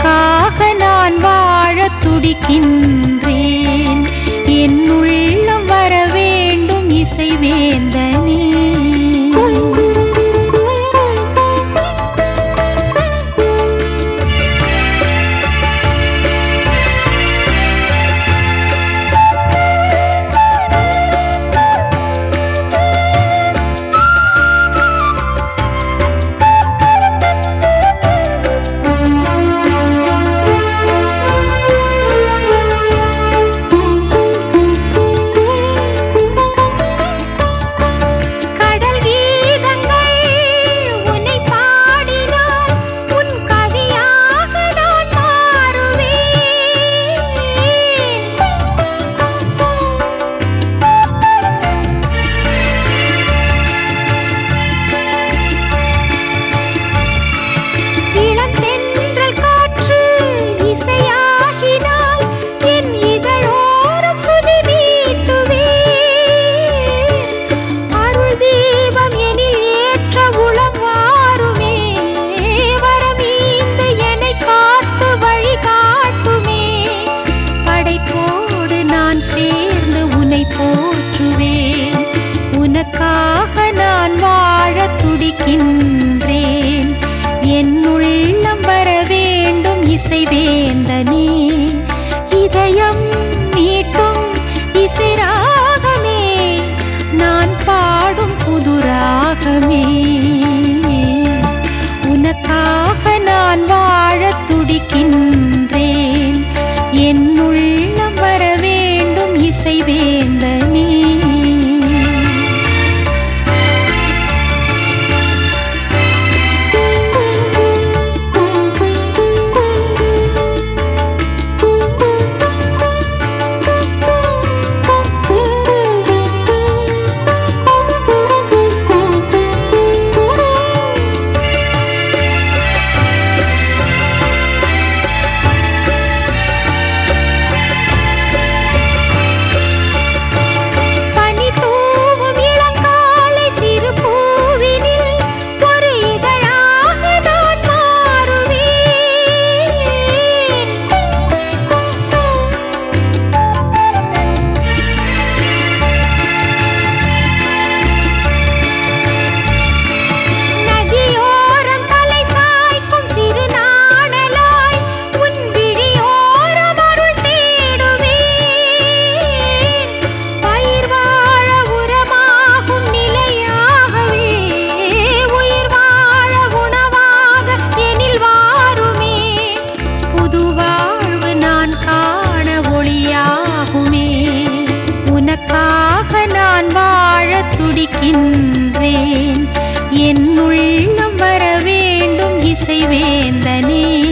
உனக்காக நான் வாழத் துடிக்கின்றேன் என் உள்ளம் வர வேண்டும் இசைவேந்தனே கடல் கீதங்கள் உன்னை பாடினால் உன் கவியாக நான் மாறுவேன் இளம் தென்றல் காற்று இசையாகினால் என் இதழோரம் சுதி மீட்டுவேன் அருள் தீபம் எனில் ஏற்ற உளம் வாருமே வரமீந்து என்னை காட்டு வழி காட்டுமே படைப்போடு நான் சேர்ந்து உன்னை போற்றுவேன் உனக்காக நான் வாழத் துடிக்கின்றேன் என் உள்ளம் வர வேண்டும் இசைவேந்தனே இதயம் மீட்டும் இசைராகமே நான் பாடும் புதுராகமே உனக்காக நான் வாழத் துடிக்கின்றேன் என் உள்ளம் வர வேண்டும் இசைவேந்தனே பனி தூவும் இளங்காலை சிறு பூவினில் ஒரு இதழாக நான் மாறுவேன் நதியோரம் தலை சாய்க்கும் சிறு நாணலாய் உன் விழியோரம் அருள் தேடுவேன் பயிர் வாழ உரமாகும் நிலையாகவே உயிர் வாழ உணவாக எனில் வாருமே புது வாழ்வு நான் காண ஒளியாகுமே உனக்காக நான் வாழத் துடிக்கின்றேன் என் உள்ளம் வர வேண்டும் இசைவேந்தனே